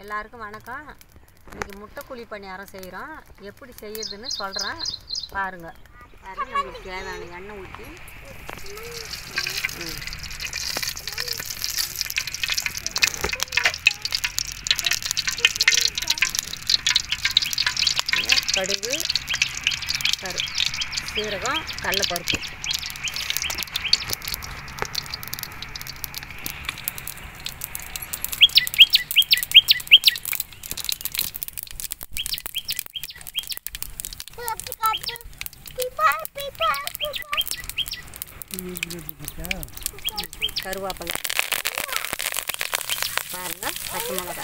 எல்லாருக்கும் வணக்கம் இன்றைக்கி முட்டை குழி பணியாரம் செய்கிறோம் எப்படி செய்யறதுன்னு சொல்கிறேன் பாருங்கள் பாருங்கள் நம்மளுக்கு தேவையான எண்ணெய் ஊற்றி ம். இது கடுகு கரு சீரகம் கடலப்பருப்பு கருவேப்பிலை பாருங்கள் பச்சை மிளகா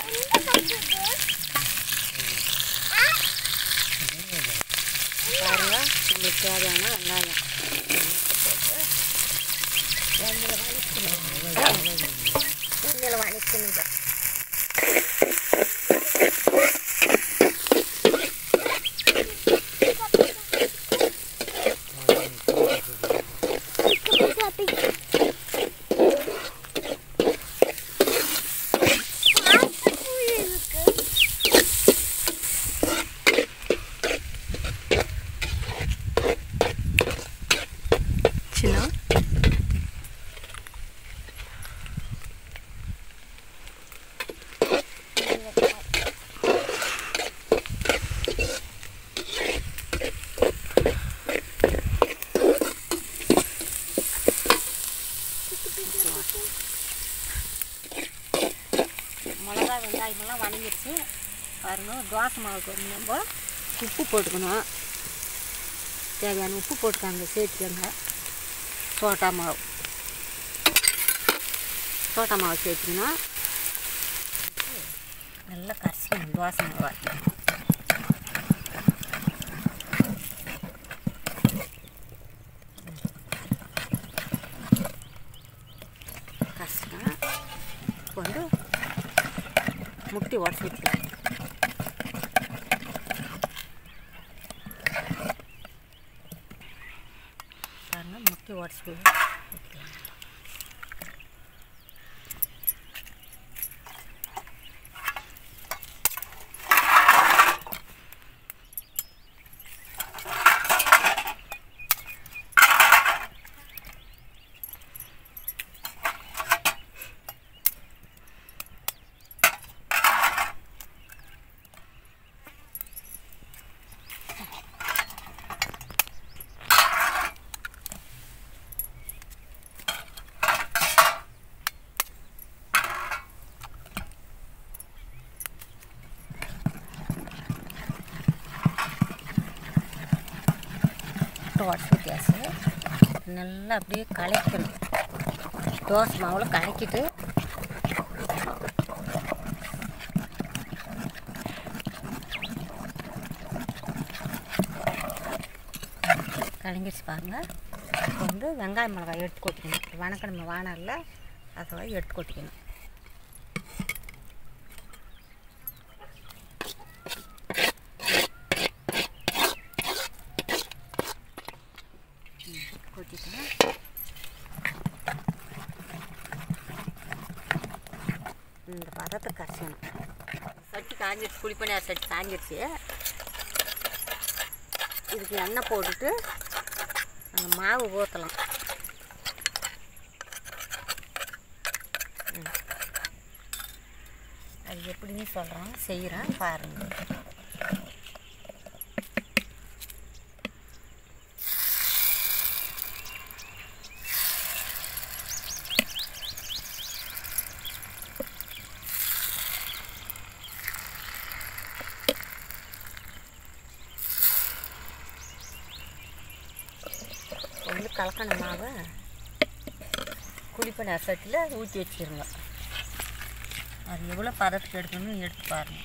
பாருங்கள் உங்களுக்கு தேவையான வெங்காயம் எண்ணெயில் வதக்கணுங்க சின்ன மிளகா வெங்காயமெல்லாம் வணங்கிடுச்சு பாருங்கள் தோசை மாவுக்கு வந்து நம்ம உப்பு போட்டுக்கணும் தேவையான உப்பு போட்டுக்காங்க சேர்த்துக்கோங்க சோட்டா மாவு சோட்டா மாவு சேர்த்துக்கணும் நல்லா கரைச்சிக்கணும் தோசை மாவை கரைச்சிக்கணும் இப்போ வந்து முட்டி உடச்சி விட்டுக்கலாம் பாருங்கள் முட்டி உடச்சி விட்டுக்கலாம் உடச்சி விட்டியாச்சு நல்லா அப்படியே கலக்கணும் தோசை மாவில் கலக்கிட்டு கலங்கிடுச்சு பாருங்கள் இப்போ வந்து வெங்காய மிளகாய் எடுத்து கொட்டிக்கணும் வணக்கணும் வானலில் அதை எடுத்து கொட்டிக்கணும் கொட்டிட்டேன் இந்த பதத்தை கரைச்சணும் சட்டி காஞ்சிடுச்சு புளிப்பணியார் சட்டி காஞ்சிடுச்சு இதுக்கு எண்ணெய் போட்டுட்டு அந்த மாவு ஊற்றலாம் ம். அது எப்படின்னு சொல்கிறோம் செய்கிறேன் பாருங்கள் வந்து கலக்கண மாவை குழிப்பணி அசட்டில் ஊற்றி வச்சிருங்க அது எவ்வளோ பதத்துக்கு எடுக்கணும்னு எடுத்து பாருங்க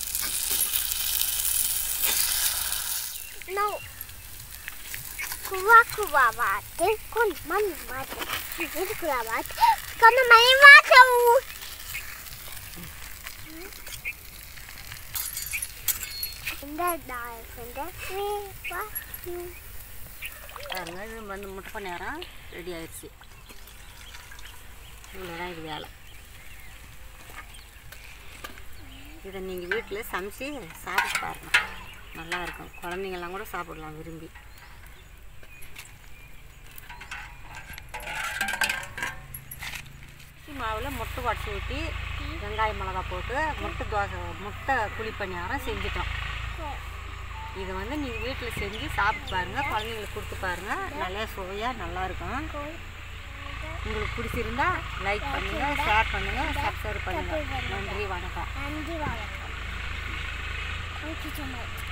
No. Kuva. kuva vatten, kon man vatten, inte kuva vatten, kan man vatten. இந்த நான் இந்த வா பாருங்க இது வந்து முட்டை பணியாரம் ரெடி ஆயிடுச்சு இவ்வளோதான் இது வேலை இதை நீங்கள் வீட்டில் சமைச்சு சாப்பிட்டு பாருங்க நல்லா இருக்கும் குழந்தைங்கெல்லாம் கூட சாப்பிடலாம் விரும்பி அரிசி மாவில் முட்டை உடச்சி ஊற்றி வெங்காயம் மிளகா போட்டு முட்டை தோசை முட்டை குழி பணியாரம் செஞ்சிட்டோம் இது வந்து நீங்கள் வீட்டில் செஞ்சு சாப்பிட்டு பாருங்கள் குழந்தைங்களுக்கு கொடுத்து பாருங்கள் நல்லா சுவையாக நல்லாயிருக்கும் உங்களுக்கு பிடிச்சிருந்தா லைக் பண்ணுங்கள் ஷேர் பண்ணுங்கள் சப்ஸ்கிரைப் பண்ணுங்கள் நன்றி வணக்கம் நன்றி வணக்கம் Thank you so much.